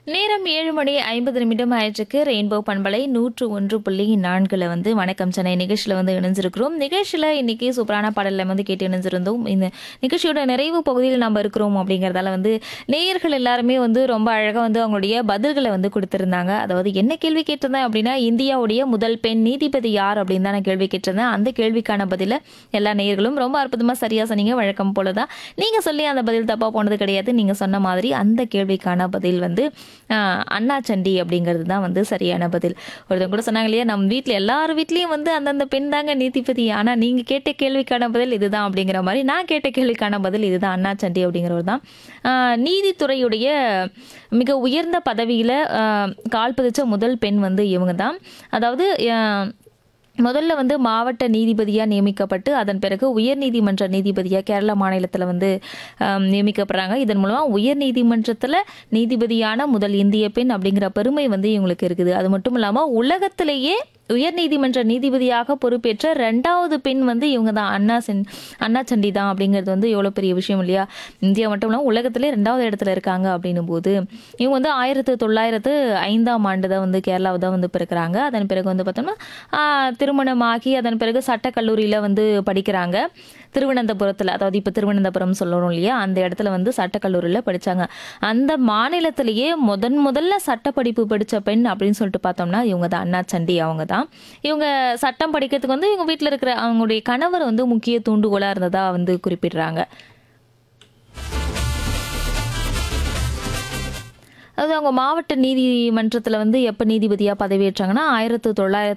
நேரம் ஏழு மணி ஐம்பது நிமிடம் ஆயிற்றுக்கு ரெயின்போ பண்பலை நூற்று ஒன்று புள்ளி நான்குல வந்து வணக்கம் சென்னை நிகழ்ச்சியில் வந்து இணைஞ்சிருக்கிறோம் நிகழ்ச்சியில் இன்னைக்கு சூப்பரான பாடலில் வந்து கேட்டு இணைஞ்சிருந்தோம் இந்த நிகழ்ச்சியோட நிறைவு பகுதியில் நம்ம இருக்கிறோம் அப்படிங்கிறதால வந்து நேயர்கள் எல்லாருமே வந்து ரொம்ப அழகாக வந்து அவங்களுடைய பதில்களை வந்து கொடுத்துருந்தாங்க அதாவது என்ன கேள்வி கேட்டிருந்தேன் அப்படின்னா இந்தியாவுடைய முதல் பெண் நீதிபதி யார் அப்படின்னு தான் நான் கேள்வி கேட்டிருந்தேன் அந்த கேள்விக்கான பதிலை எல்லா நேயர்களும் ரொம்ப அற்புதமாக சரியாக சொன்னீங்க வழக்கம் போல தான் நீங்கள் சொல்லி அந்த பதில் தப்பாக போனது கிடையாது நீங்கள் சொன்ன மாதிரி அந்த கேள்விக்கான பதில் வந்து ஆஹ், அண்ணா சண்டி அப்படிங்கிறது தான் வந்து சரியான பதில் ஒருத்தவங்க கூட சொன்னாங்க இல்லையா நம்ம வீட்டில் எல்லார் வீட்லேயும் வந்து அந்தந்த பெண் தாங்க நீதிபதி ஆனால் நீங்கள் கேட்ட கேள்விக்கான பதில் இதுதான் அப்படிங்கிற மாதிரி நான் கேட்ட கேள்விக்கான பதில் இதுதான் அண்ணா சண்டி அப்படிங்கிறவர் தான் ஆஹ், நீதித்துறையுடைய மிக உயர்ந்த பதவியில் கால் பதிச்ச முதல் பெண் வந்து இவங்க தான் அதாவது ஆஹ், முதல்ல வந்து மாவட்ட நீதிபதியாக நியமிக்கப்பட்டு அதன் பிறகு உயர்நீதிமன்ற நீதிபதியாக கேரளா மாநிலத்தில் வந்து ஆம், நியமிக்கப்படுறாங்க இதன் மூலமாக உயர்நீதிமன்றத்தில் நீதிபதியான முதல் இந்திய பெண் அப்படிங்கிற பெருமை வந்து இவங்களுக்கு இருக்குது அது மட்டும் இல்லாமல் உலகத்திலேயே உயர்நீதிமன்ற நீதிபதியாக பொறுப்பேற்ற ரெண்டாவது பெண் வந்து இவங்க தான் அண்ணா சென் அண்ணா சண்டி தான் அப்படிங்கிறது வந்து எவ்வளோ பெரிய விஷயம் இல்லையா இந்தியா மட்டும் இல்லாமல் உலகத்திலே ரெண்டாவது இடத்துல இருக்காங்க அப்படின்னும் போது இவங்க வந்து ஆயிரத்து தொள்ளாயிரத்து ஐந்தாம் ஆண்டு தான் வந்து கேரளாவை தான் வந்து பிறக்கிறாங்க அதன் பிறகு வந்து பார்த்தோம்னா ஆஹ், திருமணமாகி அதன் பிறகு சட்டக்கல்லூரியில் வந்து படிக்கிறாங்க திருவனந்தபுரத்தில் அதாவது இப்போ திருவனந்தபுரம் சொல்லணும் இல்லையா அந்த இடத்துல வந்து சட்டக்கல்லூரியில் படித்தாங்க அந்த மாநிலத்திலேயே முதன் முதல்ல சட்டப்படிப்பு படித்த பெண் அப்படின்னு சொல்லிட்டு பார்த்தோம்னா இவங்க தான் அண்ணா சண்டி அவங்க தான் இவங்க சட்டம் படிக்கிறதுக்கு வந்து இவங்க வீட்டில் இருக்கிற அவங்களுடைய கணவர் வந்து முக்கிய தூண்டுகோலாக இருந்ததா வந்து குறிப்பிடுறாங்க அதாவது அவங்க மாவட்ட நீதிமன்றத்தில் வந்து எப்போ நீதிபதியாக பதவியேற்றாங்கன்னா ஆயிரத்து தொள்ளாயிரத்து